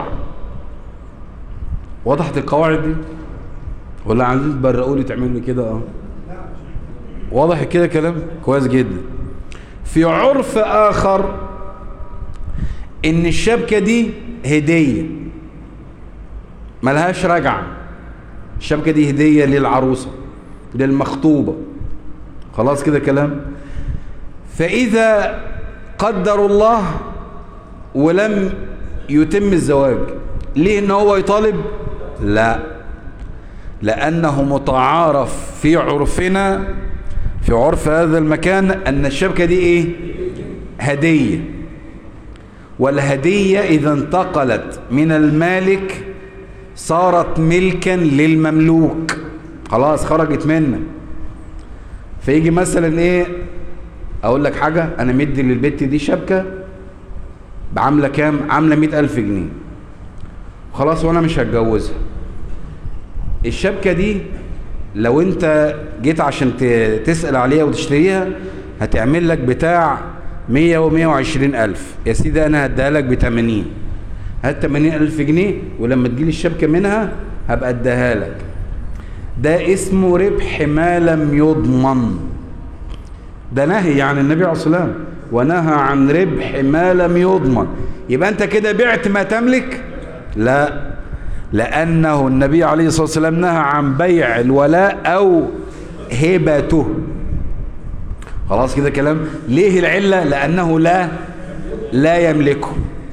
وضحت القواعد دي ولا عايزين تبرقوا لي تعملوا لي كده اه واضح كده كلام كويس جدا في عرف آخر إن الشبكة دي هدية ملهاش رجعة الشبكة دي هدية للعروسة للمخطوبة خلاص كده كلام فإذا قدر الله ولم يتم الزواج ليه ان هو يطالب لا لأنه متعارف في عرفنا في عرف هذا المكان أن الشبكة دي إيه هدية والهدية إذا انتقلت من المالك صارت ملكا للمملوك خلاص خرجت منك فيجي مثلا ايه اقول لك حاجة انا مدي للبت دي شبكة بعاملة كام عاملة مئة الف جنيه خلاص وانا مش هتجوزها الشبكة دي لو انت جيت عشان تسأل عليها وتشتريها هتعمل لك بتاع مية ومية وعشرين ألف يا سيدي أنا هديها لك بتمانين هات تمانين ألف جنيه ولما تجيلي الشبكة منها هبقى اديها لك ده اسمه ربح ما لم يضمن ده نهي عن النبي عليه الصلاة والسلام ونهى عن ربح ما لم يضمن يبقى انت كده بعت ما تملك لا لأنه النبي عليه الصلاة والسلام نهى عن بيع الولاء أو هبته خلاص كده كلام ليه العلة لأنه لا لا يملكه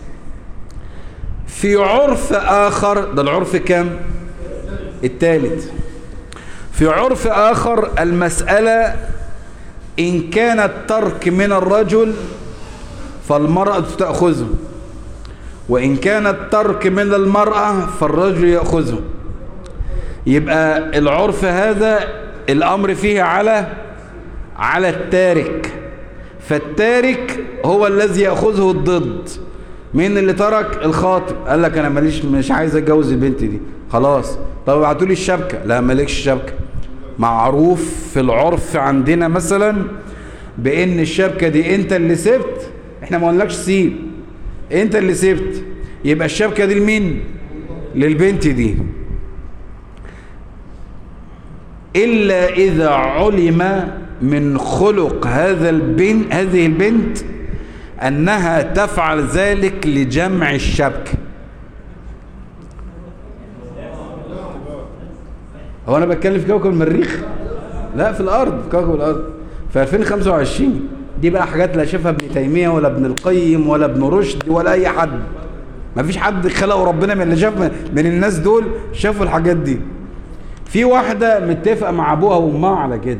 في عرف آخر ده العرف كام الثالث في عرف آخر المسألة إن كان الترك من الرجل فالمرأة تأخذه وإن كان الترك من المرأة فالرجل يأخذه يبقى العرف هذا الأمر فيه على على التارك فالتارك هو الذي يأخذه الضد مين اللي ترك الخاطب قال لك أنا ماليش مش عايز أتجوز البنت دي خلاص طب ابعتوا لي الشبكة لا مالكش شبكة معروف في العرف عندنا مثلا بأن الشبكة دي أنت اللي سبت احنا ما قلناكش سيب انت اللي سبت يبقى الشبكة دي لمين للبنت دي إلا إذا علم من خلق هذا البنت هذه البنت أنها تفعل ذلك لجمع الشبكة هو أنا بتكلم في كوكب المريخ لا في الأرض في كوكب الأرض في 2025 دي بقى حاجات لا شافها ابن تيمية ولا ابن القيم ولا ابن رشد ولا أي حد ما فيش حد خلقه ربنا من اللي شاف من الناس دول شافوا الحاجات دي في واحدة متفقة مع أبوها وأمها على كده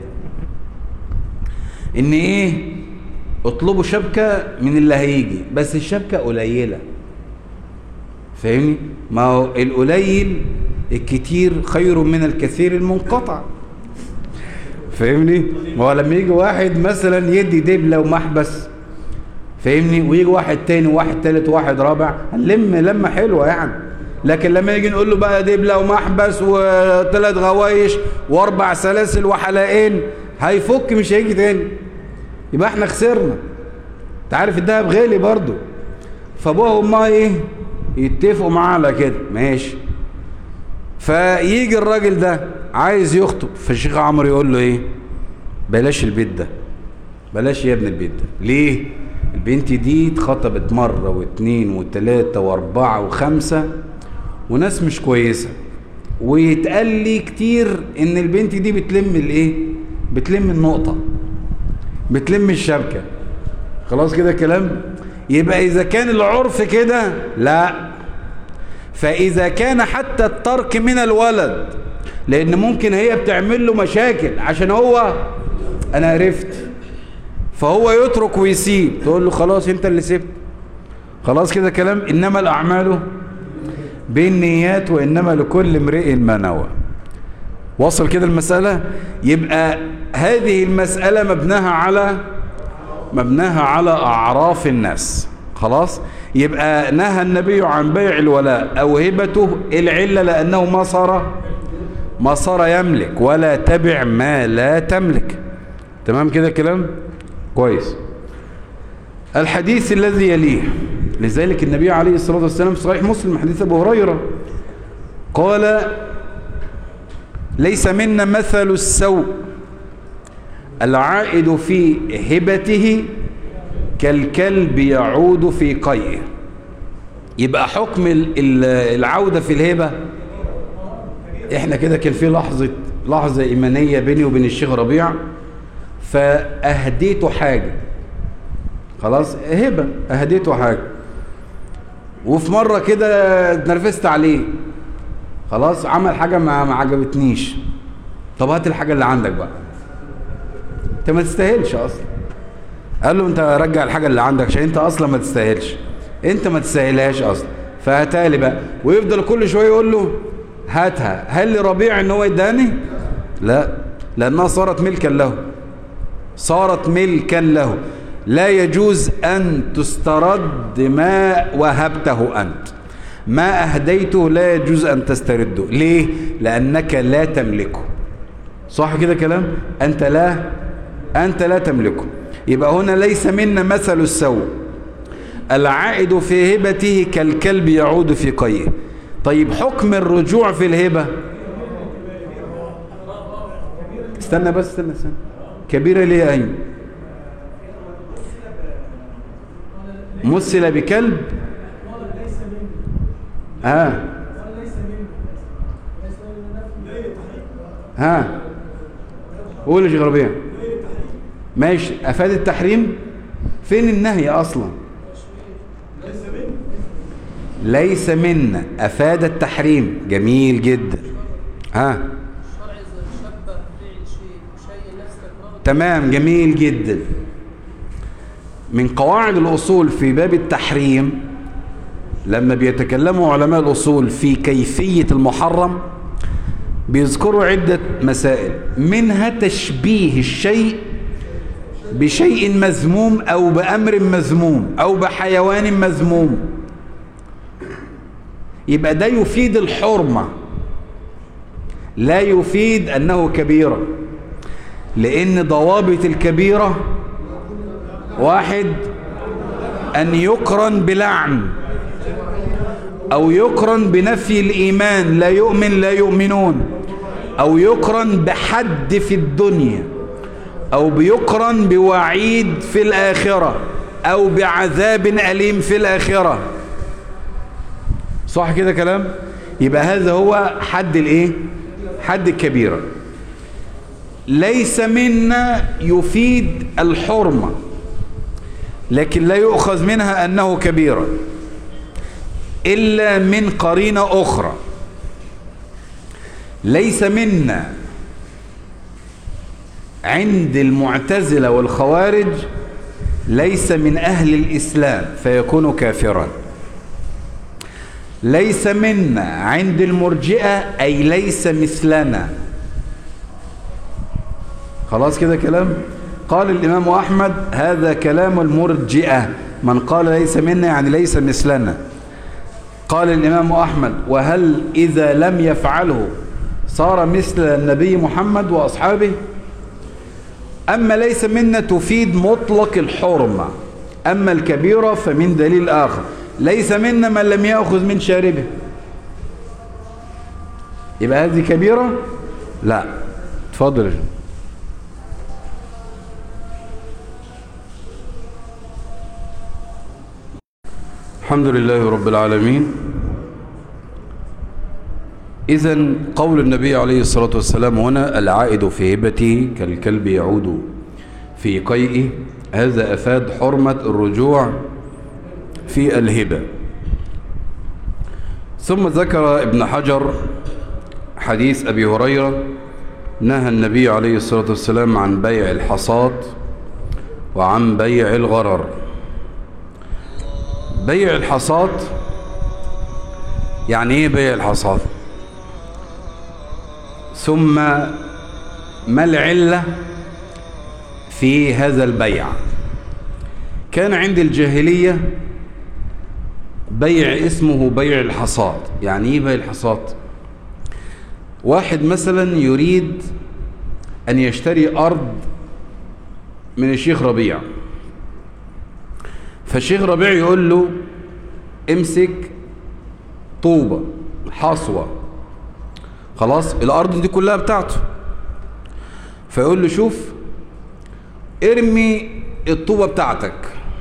إن إيه اطلبوا شبكة من اللي هيجي بس الشبكة قليلة فاهمني ما هو القليل الكتير خير من الكثير المنقطع فاهمني ما هو لما يجي واحد مثلا يدي دبلة ومحبس فاهمني ويجي واحد تاني وواحد تالت وواحد رابع هنلم لمة حلوة يعني لكن لما يجي نقول له بقى دبلة ومحبس وثلاث غوايش واربع سلاسل وحلقين هيفك مش هيجي تاني يبقى احنا خسرنا انت عارف الدهب غالي برضه فابوها وامها ايه يتفقوا معاه على كده ماشي فيجي الراجل ده عايز يخطب فالشيخ عمرو يقول له ايه بلاش البيت ده بلاش يا ابن البيت ده ليه البنت دي اتخطبت مرة واثنين وثلاثة واربعة وخمسة وناس مش كويسة ويتقال لي كتير ان البنت دي بتلم الايه بتلم النقطة بتلم الشبكة خلاص كده كلام يبقى اذا كان العرف كده لا فاذا كان حتى الترك من الولد لان ممكن هي بتعمل له مشاكل عشان هو انا عرفت فهو يترك ويسيب تقول له خلاص انت اللي سبت خلاص كده كلام انما الاعمال بالنيات وانما لكل امرئ ما نوى وصل كده المسألة يبقى هذه المسألة مبناها على مبناها على أعراف الناس خلاص يبقى نهى النبي عن بيع الولاء أو هبته العلة لأنه ما صار ما صار يملك ولا تبع ما لا تملك تمام كده كلام كويس الحديث الذي يليه لذلك النبي عليه الصلاة والسلام في صحيح مسلم حديث أبو هريرة قال ليس منا مثل السوء العائد في هبته كالكلب يعود في قيئه يبقى حكم العودة في الهبة احنا كده كان في لحظة لحظة إيمانية بيني وبين الشيخ ربيع فأهديته حاجة خلاص هبة أهديته حاجة وفي مرة كده اتنرفزت عليه خلاص عمل حاجة ما, ما عجبتنيش طب هات الحاجة اللي عندك بقى انت ما تستاهلش اصلا قال له انت رجع الحاجة اللي عندك عشان انت اصلا ما تستاهلش انت ما تستاهلهاش اصلا فهاتها لي بقى ويفضل كل شوية يقول له هاتها هل لربيع ان هو يداني لا لانها صارت ملكا له صارت ملكا له لا يجوز ان تسترد ما وهبته انت ما أهديته لا يجوز أن تسترده ليه؟ لأنك لا تملكه صح كده كلام؟ أنت لا أنت لا تملكه يبقى هنا ليس منا مثل السوء العائد في هبته كالكلب يعود في قيه طيب حكم الرجوع في الهبة استنى بس استنى استنى كبيرة ليه أين مثل بكلب ها ها قول يا شيخ ربيع ماشي افاد التحريم فين النهي اصلا ليس منا افاد التحريم جميل جدا ها تمام جميل جدا من قواعد الاصول في باب التحريم لما بيتكلموا علماء الأصول في كيفية المحرم بيذكروا عدة مسائل منها تشبيه الشيء بشيء مذموم أو بأمر مذموم أو بحيوان مذموم يبقى ده يفيد الحرمة لا يفيد أنه كبيرة لأن ضوابط الكبيرة واحد أن يقرن بلعن أو يقرن بنفي الإيمان لا يؤمن لا يؤمنون أو يقرن بحد في الدنيا أو بيقرن بوعيد في الآخرة أو بعذاب أليم في الآخرة صح كده كلام يبقى هذا هو حد الايه حد الكبيرة ليس منا يفيد الحرمة لكن لا يؤخذ منها أنه كبيرة إلا من قرينة أخرى ليس منا عند المعتزلة والخوارج ليس من أهل الإسلام فيكون كافرا ليس منا عند المرجئة أي ليس مثلنا خلاص كده كلام قال الإمام أحمد هذا كلام المرجئة من قال ليس منا يعني ليس مثلنا قال الإمام أحمد وهل إذا لم يفعله صار مثل النبي محمد وأصحابه أما ليس منا تفيد مطلق الحرمة أما الكبيرة فمن دليل آخر ليس منا من لم يأخذ من شاربه يبقى هذه كبيرة لا تفضل يا جماعة. الحمد لله رب العالمين إذا قول النبي عليه الصلاة والسلام هنا العائد في هبته كالكلب يعود في قيئه هذا أفاد حرمة الرجوع في الهبة ثم ذكر ابن حجر حديث أبي هريرة نهى النبي عليه الصلاة والسلام عن بيع الحصاد وعن بيع الغرر بيع الحصاد يعني ايه بيع الحصاد ثم ما العلة في هذا البيع كان عند الجاهلية بيع اسمه بيع الحصاد يعني ايه بيع الحصاد واحد مثلا يريد ان يشتري ارض من الشيخ ربيع فالشيخ ربيع يقول له امسك طوبة حصوة خلاص الارض دي كلها بتاعته فيقول له شوف ارمي الطوبة بتاعتك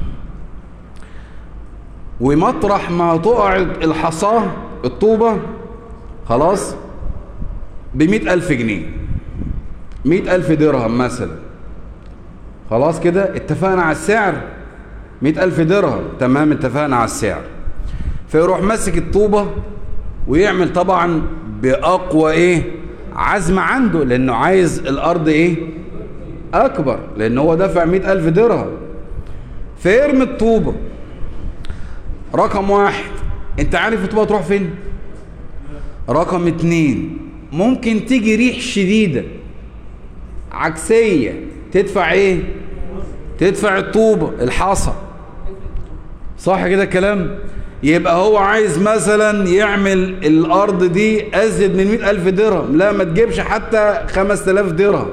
ومطرح ما تقع الحصاة الطوبة خلاص بمئة ألف جنيه مئة ألف درهم مثلا خلاص كده اتفقنا على السعر مئة ألف درهم تمام اتفقنا على السعر فيروح ماسك الطوبة ويعمل طبعا بأقوى ايه عزم عنده لأنه عايز الأرض ايه أكبر لأن هو دفع مئة ألف درهم فيرمي الطوبة رقم واحد انت عارف الطوبة تروح فين رقم اتنين ممكن تيجي ريح شديدة عكسية تدفع ايه تدفع الطوبة الحصى صح كده الكلام يبقى هو عايز مثلا يعمل الارض دي ازيد من مئة الف درهم لا ما تجيبش حتى خمس تلاف درهم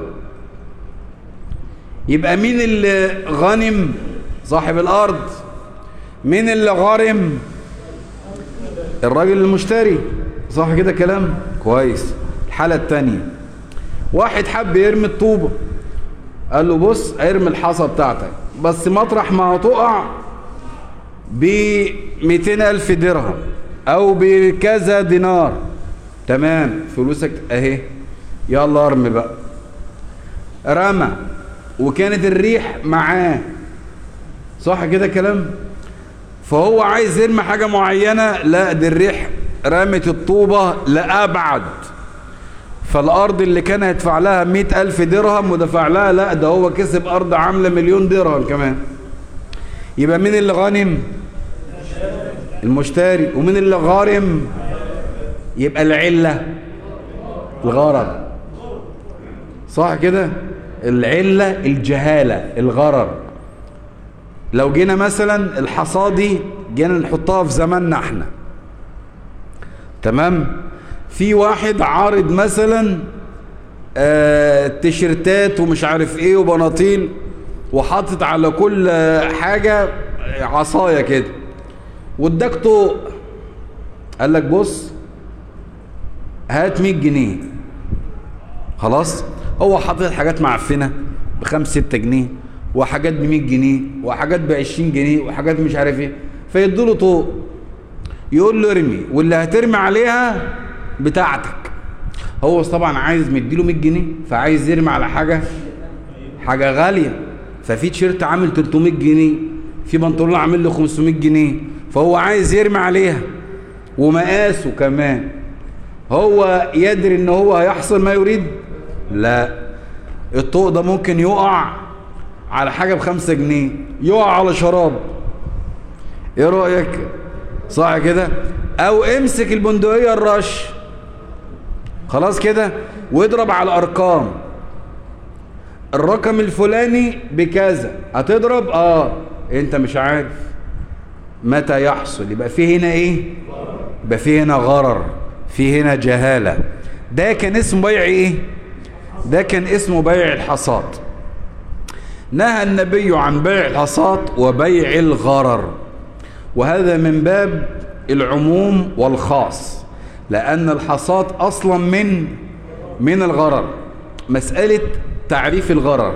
يبقى مين اللي غنم صاحب الارض مين اللي غارم الراجل المشتري صح كده كلام كويس الحالة التانية واحد حب يرمي الطوبة قال له بص ارمي الحصى بتاعتك بس مطرح ما هتقع ب ألف درهم او بكذا دينار تمام فلوسك اهي يلا ارمي بقى رمى وكانت الريح معاه صح كده كلام فهو عايز يرمي حاجة معينة لا دي الريح رمت الطوبة لأبعد فالأرض اللي كان هيدفع لها مئة ألف درهم ودفع لها لا ده هو كسب أرض عاملة مليون درهم كمان يبقى مين اللي غانم المشتري ومين اللي غارم يبقى العلة الغرر صح كده العلة الجهالة الغرر لو جينا مثلا الحصادي جينا نحطها في زماننا احنا تمام في واحد عارض مثلا آه تيشرتات ومش عارف ايه وبناطيل وحاطط على كل حاجة عصاية كده واداك طوق قال لك بص هات 100 جنيه خلاص هو حاطط حاجات معفنة بخمس ستة جنيه وحاجات ب 100 جنيه وحاجات ب 20 جنيه وحاجات مش عارف ايه فيدوا طوق يقول له ارمي واللي هترمي عليها بتاعتك هو طبعا عايز مديله 100 جنيه فعايز يرمي على حاجة حاجة غالية ففي تيشيرت عامل 300 جنيه في بنطلون عامل له 500 جنيه فهو عايز يرمي عليها ومقاسه كمان هو يدري ان هو هيحصل ما يريد لا الطوق ده ممكن يقع على حاجة بخمسة جنيه يقع على شراب ايه رأيك صح كده او امسك البندقية الرش خلاص كده واضرب على الارقام الرقم الفلاني بكذا هتضرب اه انت مش عارف متى يحصل يبقى في هنا ايه يبقى في هنا غرر في هنا جهالة ده كان اسمه بيع ايه ده كان اسمه بيع الحصاد نهى النبي عن بيع الحصات وبيع الغرر وهذا من باب العموم والخاص لأن الحصات أصلا من من الغرر مسألة تعريف الغرر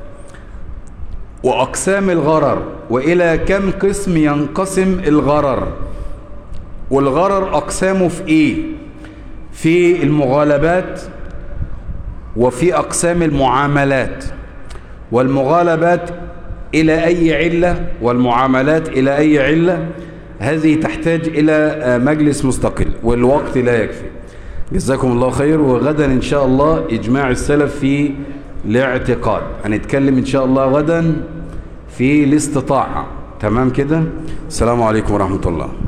وأقسام الغرر وإلى كم قسم ينقسم الغرر والغرر أقسامه في إيه في المغالبات وفي أقسام المعاملات والمغالبات إلى أي علة والمعاملات إلى أي علة هذه تحتاج إلى مجلس مستقل والوقت لا يكفي جزاكم الله خير وغدا إن شاء الله إجماع السلف في الاعتقاد هنتكلم إن شاء الله غدا في الاستطاعة تمام كده السلام عليكم ورحمة الله